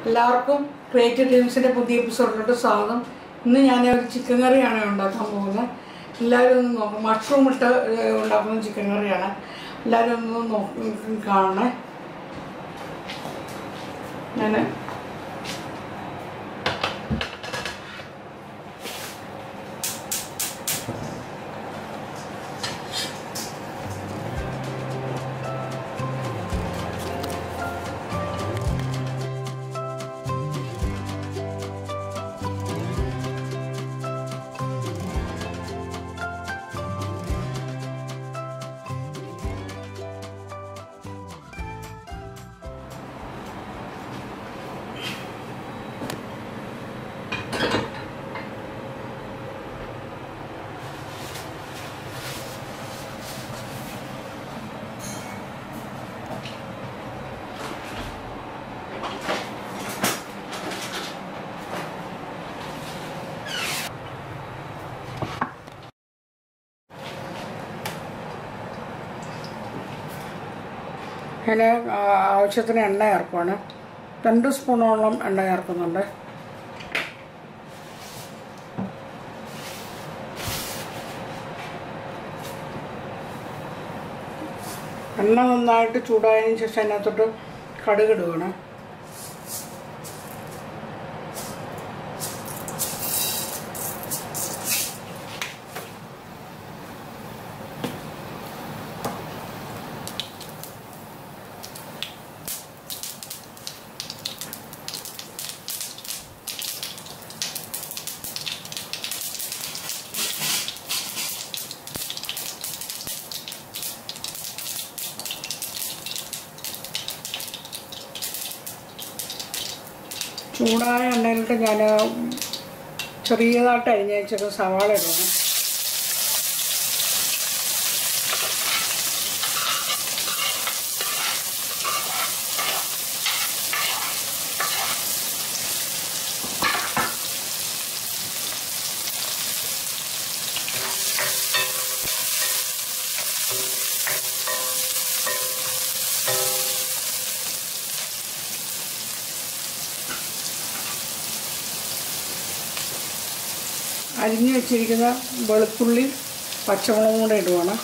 എല്ലാവർക്കും ക്രിയേറ്റീവ് ഡ്രീംസിൻ്റെ പുതിയ എപ്പിസോഡിലോട്ട് സ്വാഗതം ഇന്ന് ഞാൻ ഒരു ചിക്കൻ കറിയാണ് ഉണ്ടാക്കാൻ പോകുന്നത് എല്ലാവരും ഒന്ന് നോക്കും മഷ്റൂം ഇട്ട് ഏഹ്, ഉണ്ടാക്കുന്ന ചിക്കൻ കറിയാണ് എല്ലാവരും ഒന്ന് നോക്കി കാണണേ ഞാൻ ഞാൻ ആവശ്യത്തിന് എണ്ണ ചേർക്കുവാണ് രണ്ട് സ്പൂണോളം എണ്ണ ചേർക്കുന്നുണ്ട് എണ്ണ നന്നായിട്ട് ചൂടായതിനു ശേഷം അതിനകത്തോട്ട് കടുക് ഇടുകയാണ് ചൂടായ എണ്ണയിലിട്ട് ഞാൻ ചെറിയതായിട്ട് അരിഞ്ഞ് വെച്ചൊരു സവാള ഇടണം അരിഞ്ഞ് വെച്ചിരിക്കുന്ന വെളുത്തുള്ളി പച്ചമുളകും കൂടെ ഇടുവാണ്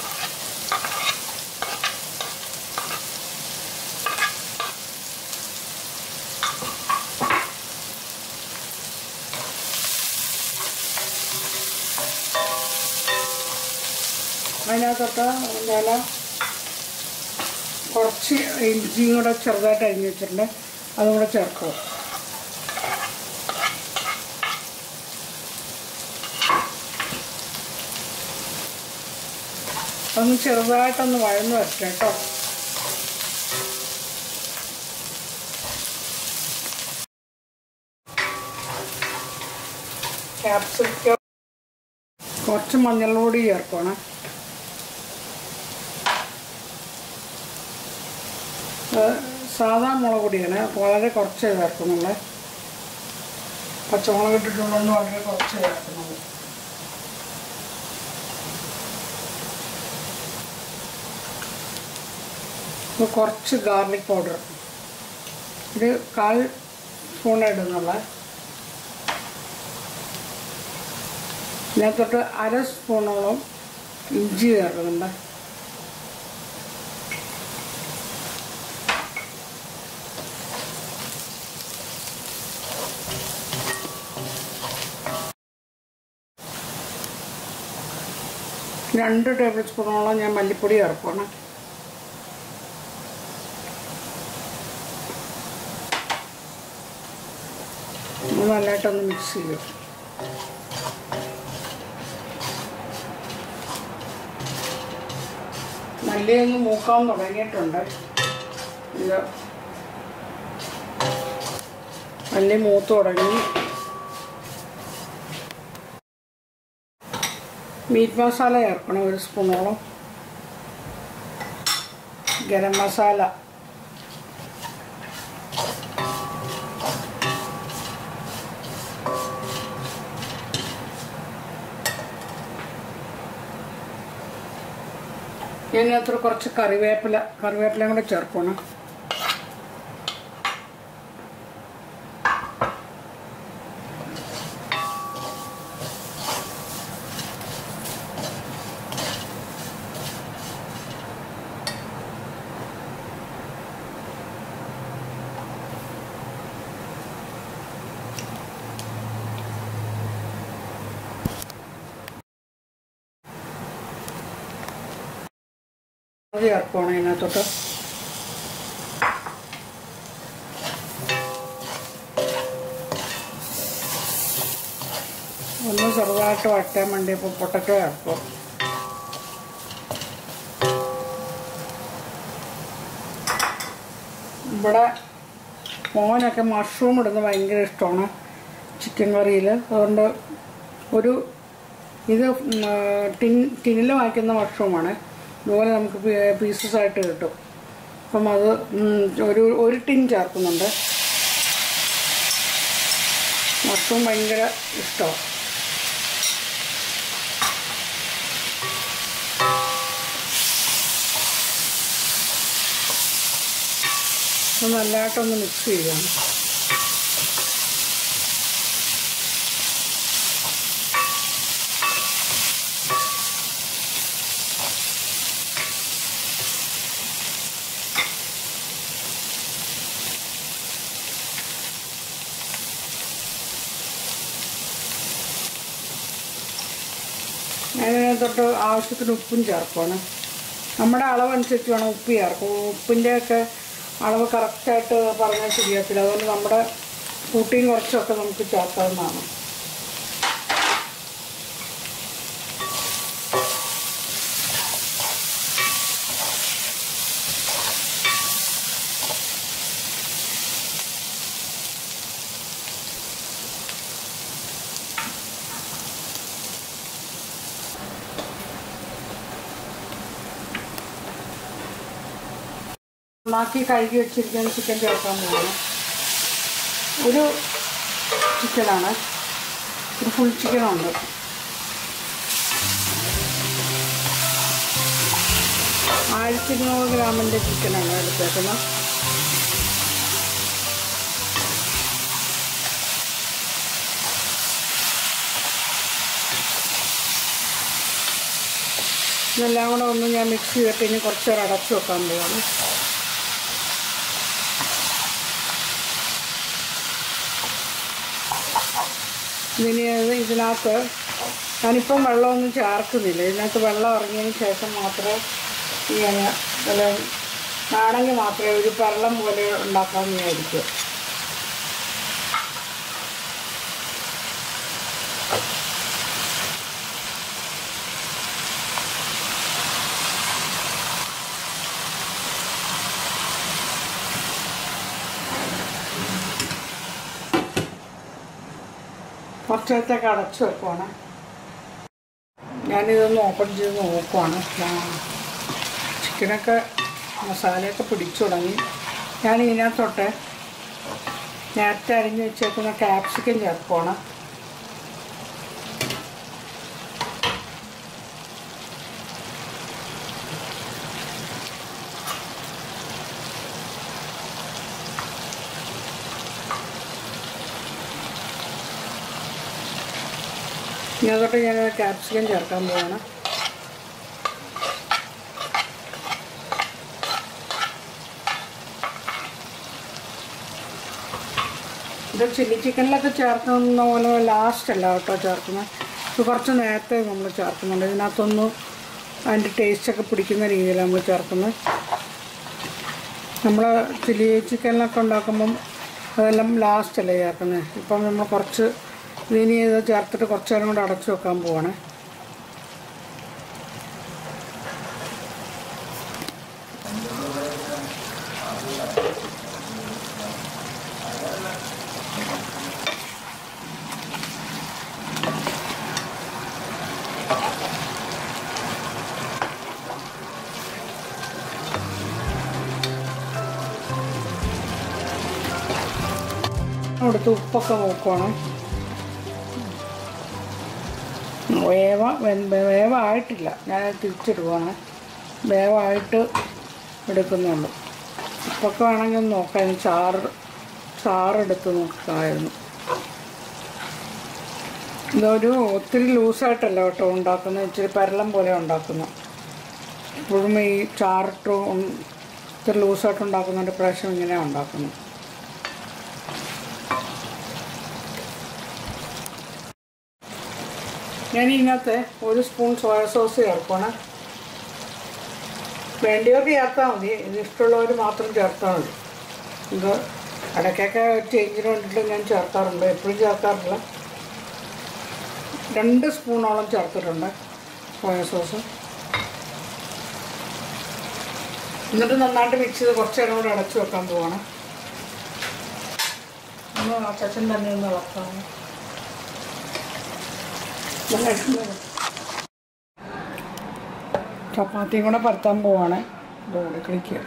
അതിനകത്തൊട്ട് ഞാൻ കുറച്ച് ഇഞ്ചിയും കൂടെ ചെറുതായിട്ട് അരിഞ്ഞ് വെച്ചിട്ടുണ്ട് അതും കൂടെ ചേർക്കുക ഒന്ന് ചെറുതായിട്ടൊന്ന് വഴന്ന് വരട്ടെ കേട്ടോ ക്യാപ്സിക്കം കുറച്ച് മഞ്ഞൾ പൊടി ചേർക്കണം അത് സാധാ മുളക് പൊടിയാണ് വളരെ കുറച്ച് ചേർക്കുന്നുള്ളൂ പച്ചമുളക് ഇട്ടിട്ടുള്ളതെന്ന് വളരെ കുറച്ച് ചേർക്കുന്നുള്ളൂ ഇപ്പോൾ കുറച്ച് ഗാർലിക് പൗഡർ ഇത് കാൽ സ്പൂൺ ഇടുന്നുള്ള ഇതിനകത്തോട്ട് അര സ്പൂണോളം ഇഞ്ചി ചേർക്കുന്നുണ്ട് രണ്ട് ടേബിൾ സ്പൂണോളം ഞാൻ മല്ലിപ്പൊടി ചേർക്കണം ഇത് നല്ലതായിട്ടൊന്ന് മിക്സ് ചെയ്യും മല്ലിയൊന്ന് മൂക്കാൻ തുടങ്ങിയിട്ടുണ്ട് ഇത് മല്ലി മൂത്ത് തുടങ്ങി മീറ്റ് മസാല ചേർക്കണം ഒരു സ്പൂണോളം ഗരം മസാല ഇതിനകത്ത് കുറച്ച് കറിവേപ്പില കറിവേപ്പിലയും കൂടെ ചേർക്കണം അത് ചേർക്കുവാണ് ഇതിനകത്തോട്ട് ഒന്ന് ചെറുതായിട്ട് വറ്റാൻ വേണ്ടി ഇപ്പോൾ പൊട്ടറ്റോ ചേർക്കും ഇവിടെ മോനൊക്കെ മഷ്റൂം ഇടുന്നത് ഭയങ്കര ഇഷ്ടമാണ് ചിക്കൻ കറിയിൽ അതുകൊണ്ട് ഒരു ഇത് ഉം, ആ, ടിൻ ടിന്നിൽ വാങ്ങിക്കുന്ന മഷ്റൂമാണ് ഇതുപോലെ നമുക്ക് പീസസ് ആയിട്ട് കിട്ടും അപ്പം അത് ഉം, ഒരു ഒരു ടിൻ ചേർക്കുന്നുണ്ട് മഷ്റൂം ഭയങ്കര ഇഷ്ടമാണ് ഇത് നല്ലതായിട്ടൊന്ന് മിക്സ് ചെയ്യാം അതിനകത്തോട്ട് ആവശ്യത്തിന് ഉപ്പും ചേർക്കുവാണ് നമ്മുടെ അളവനുസരിച്ച് വേണം ഉപ്പ് ചേർക്കും ഉപ്പിൻ്റെയൊക്കെ അളവ് കറക്റ്റായിട്ട് പറഞ്ഞാൽ ശരിയാക്കില്ല അതുകൊണ്ട് നമ്മുടെ കൂട്ടിയും കുറച്ചൊക്കെ നമുക്ക് ചേർക്കാവുന്നതാണ് നന്നാക്കി കഴുകി വെച്ചിരിക്കുന്ന ചിക്കൻ ചേർക്കാൻ പോവാണ് ഒരു ചിക്കനാണ് ഒരു ഫുൾ ചിക്കനുണ്ട് ആയിരത്തി ഇരുന്നൂറ് ഗ്രാമിൻ്റെ ചിക്കനാണ് എടുത്തേക്കുന്നത് ഇതെല്ലാം കൂടെ ഒന്ന് ഞാൻ മിക്സ് ചെയ്തിട്ട് ഇനി കുറച്ച് നേരം അടച്ചു വെക്കാൻ പോവാണ് ഇതിന് ഇതിനകത്ത് ഞാനിപ്പം വെള്ളമൊന്നും ചേർക്കുന്നില്ല ഇതിനകത്ത് വെള്ളം ഇറങ്ങിയതിന് ശേഷം മാത്രമേ ഇങ്ങനെ വല്ല നാണെങ്കിൽ മാത്രമേ ഒരു വെള്ളം പോലെ ഉണ്ടാക്കാമെന്ന് വിചാരിക്കും കുറച്ച് നേരത്തേക്ക് അടച്ചു വെക്കുവാണ് ഞാനിതൊന്ന് ഓപ്പൺ ചെയ്ത് നോക്കുവാണ് ചിക്കനൊക്കെ മസാലയൊക്കെ പിടിച്ചു തുടങ്ങി ഞാൻ ഇതിനകത്തോട്ട് നേരത്തെ അരിഞ്ഞ് വെച്ചേക്കുന്ന ക്യാപ്സിക്കം ചേർക്കുവാണ് ഇതിനകത്തോട്ട് ഞാൻ ക്യാപ്സിക്കം ചേർക്കാൻ പോവാണ് ഇത് ചില്ലി ചിക്കനിലൊക്കെ ചേർക്കുന്ന പോലെ ലാസ്റ്റ് അല്ല കേട്ടോ ചേർക്കുന്നത് ഇത് കുറച്ച് നേരത്തെ നമ്മൾ ചേർക്കുന്നുണ്ട് ഇതിനകത്തൊന്നും അതിൻ്റെ ടേസ്റ്റൊക്കെ പിടിക്കുന്ന രീതിയിൽ നമ്മൾ ചേർക്കുന്നത് നമ്മൾ ചില്ലി ചിക്കനിലൊക്കെ ഉണ്ടാക്കുമ്പം അതെല്ലാം ലാസ്റ്റ് അല്ലേ ചേർക്കുന്നത് ഇപ്പം നമ്മൾ കുറച്ച് ഇതിനി ഇത് ചേർത്തിട്ട് കുറച്ച് നേരം കൂടെ അടച്ചു വെക്കാൻ പോവാണ് അവിടുത്തെ ഉപ്പൊക്കെ നോക്കുവാണ് വേവ വെന്ത് വേവായിട്ടില്ല ഞാൻ തിരിച്ചിടുവാണ് വേവായിട്ട് എടുക്കുന്നുള്ളൂ ഉപ്പൊക്കെ വേണമെങ്കിൽ ഒന്ന് നോക്കാം ഇനി ചാറ് ചാറെടുത്ത് നോക്കാമായിരുന്നു ഇതൊരു ഒത്തിരി ലൂസായിട്ടല്ല കേട്ടോ ഉണ്ടാക്കുന്നത് ഇച്ചിരി പരളം പോലെ ഉണ്ടാക്കുന്നത് ഇപ്പോഴും ഈ ചാറിട്ട് ഉം ഇത്തിരി ലൂസായിട്ട് ഉണ്ടാക്കുന്നതിൻ്റെ പ്രാവശ്യം ഇങ്ങനെയാണ് ഉണ്ടാക്കുന്നത് ഞാൻ ഇതിനകത്ത് ഒരു സ്പൂൺ സോയ സോസ് ചേർക്കണം വേണ്ടിയവർക്ക് ചേർത്താൽ മതി ഇത് ഇഷ്ടമുള്ളവർ മാത്രം ചേർത്താൽ മതി ഇത് ഇടയ്ക്കൊക്കെ ചേഞ്ചിന് വേണ്ടിയിട്ട് ഞാൻ ചേർക്കാറുണ്ട് എപ്പോഴും ചേർക്കാറില്ല രണ്ട് സ്പൂണോളം ചേർത്തിട്ടുണ്ട് സോയ സോസ് എന്നിട്ട് നന്നായിട്ട് മിക്സ് ചെയ്ത് കുറച്ച് നേരം കൂടെ അടച്ചു വെക്കാൻ പോവാണ് ഒന്ന് അച്ഛൻ തന്നെ ഒന്ന് ഇളക്കാം നല്ല ഇഷ്ടം. ചപ്പാത്തിയും കൂടെ പരത്താൻ പോവാണ് ഇതോടെ കളിക്കുക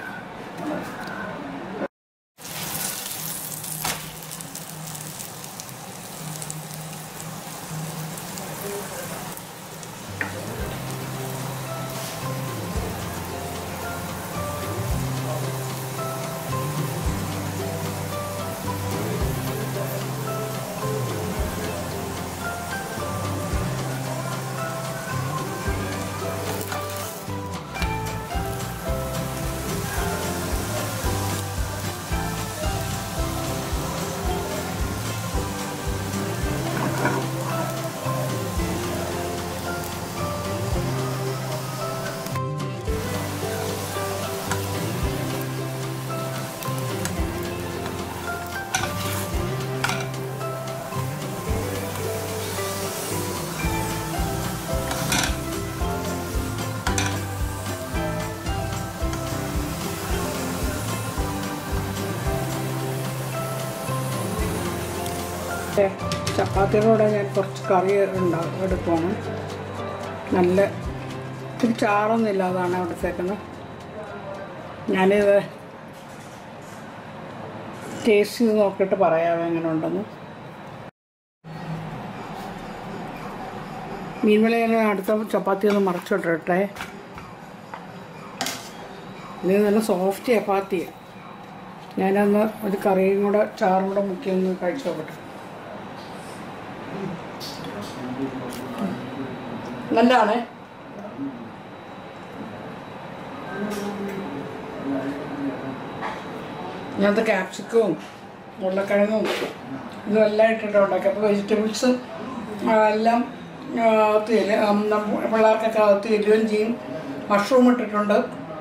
ദേ, ചപ്പാത്തിയുടെ കൂടെ ഞാൻ കുറച്ച് കറി ഉണ്ടാകും എടുക്കുവാണ് നല്ല ഇത്തിരി ചാറൊന്നും ഇല്ലാതാണ് അവിടത്തേക്കുന്നത് ഞാനിത് ടേസ്റ്റ് ചെയ്ത് നോക്കിയിട്ട് പറയാം എങ്ങനെ ഉണ്ടെന്ന് മീൻവല ഞാൻ അടുത്ത ചപ്പാത്തി ഒന്ന് മറച്ചിട്ടെ ഇത് നല്ല സോഫ്റ്റ് ചപ്പാത്തിയാണ് ഞാനൊന്ന് ഒരു കറിയും കൂടെ ചാറും കൂടെ മുക്കി ഒന്ന് കഴിച്ചു നോക്കട്ടെ നല്ലതാണ് ഞാനത് ക്യാപ്സിക്കവും ഉരുളക്കിഴങ്ങും ഇതും എല്ലാം ഇട്ടിട്ട് ഉണ്ടാക്കി അപ്പോൾ വെജിറ്റബിൾസ് എല്ലാം ആ, അകത്ത് ചെല്ലും ആ, നമ്മ- പിള്ളേർക്കൊക്കെ അകത്ത് ചെല്ലുകയും ചെയ്യും മഷ്റൂം ഇട്ടിട്ടുണ്ട്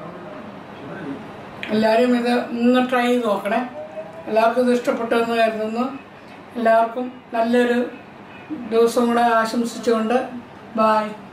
എല്ലാവരും ഇത് ഒന്ന് ട്രൈ ചെയ്ത് നോക്കണേ എല്ലാവർക്കും ഇത് ഇഷ്ടപ്പെട്ടെന്ന് കരുതുന്നു എല്ലാവർക്കും നല്ലൊരു ദിവസം കൂടെ ആശംസിച്ചുകൊണ്ട് ബായ്